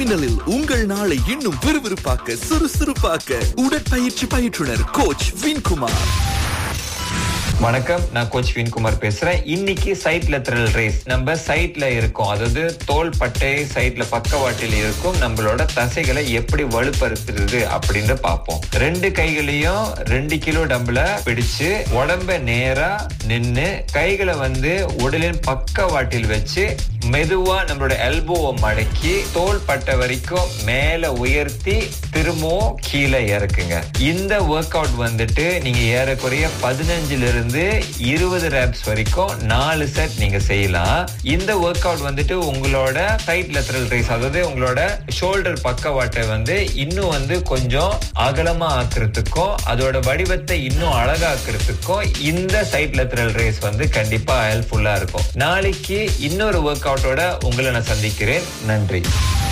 மின்னலில் உங்கள் நாளை இன்னும் விறுவிறுப்பாக்க சுறுசுறுப்பாக்க உடற்பயிற்சி பயிற்றுனர் கோச் வின்குமார் வணக்கம் நான் கோச் வின்குமார் பேசுறேன் இன்னைக்கு சைட் லெத்தரல் ரேஸ் நம்ம சைட்ல இருக்கோம் அதாவது தோள் பட்டை சைட்ல பக்கவாட்டில் இருக்கும் நம்மளோட தசைகளை எப்படி வலுப்படுத்துறது அப்படின்னு பார்ப்போம் ரெண்டு கைகளையும் ரெண்டு கிலோ டம்பிள பிடிச்சு உடம்ப நேரா நின்னு கைகளை வந்து உடலின் பக்கவாட்டில் வச்சு மெதுவா நம்மளோட எல்போவை மடக்கி தோள் பட்டை வரைக்கும் மேல உயர்த்தி திரும்பவும் கீழே இறக்குங்க இந்த ஒர்க் அவுட் வந்துட்டு நீங்க ஏறக்குறைய பதினஞ்சுல இருந்து இருபது ரேப்ஸ் வரைக்கும் நாலு செட் நீங்க செய்யலாம் இந்த ஒர்க் அவுட் வந்துட்டு உங்களோட சைட் லெத்தரல் ரேஸ் அதாவது உங்களோட ஷோல்டர் பக்கவாட்டை வந்து இன்னும் வந்து கொஞ்சம் அகலமா ஆக்குறதுக்கும் அதோட வடிவத்தை இன்னும் அழகாக்குறதுக்கும் இந்த சைட் லெத்தரல் ரேஸ் வந்து கண்டிப்பா ஹெல்ப்ஃபுல்லா இருக்கும் நாளைக்கு இன்னொரு ஒர்க் அவுட்டோட உங்களை நான் சந்திக்கிறேன் நன்றி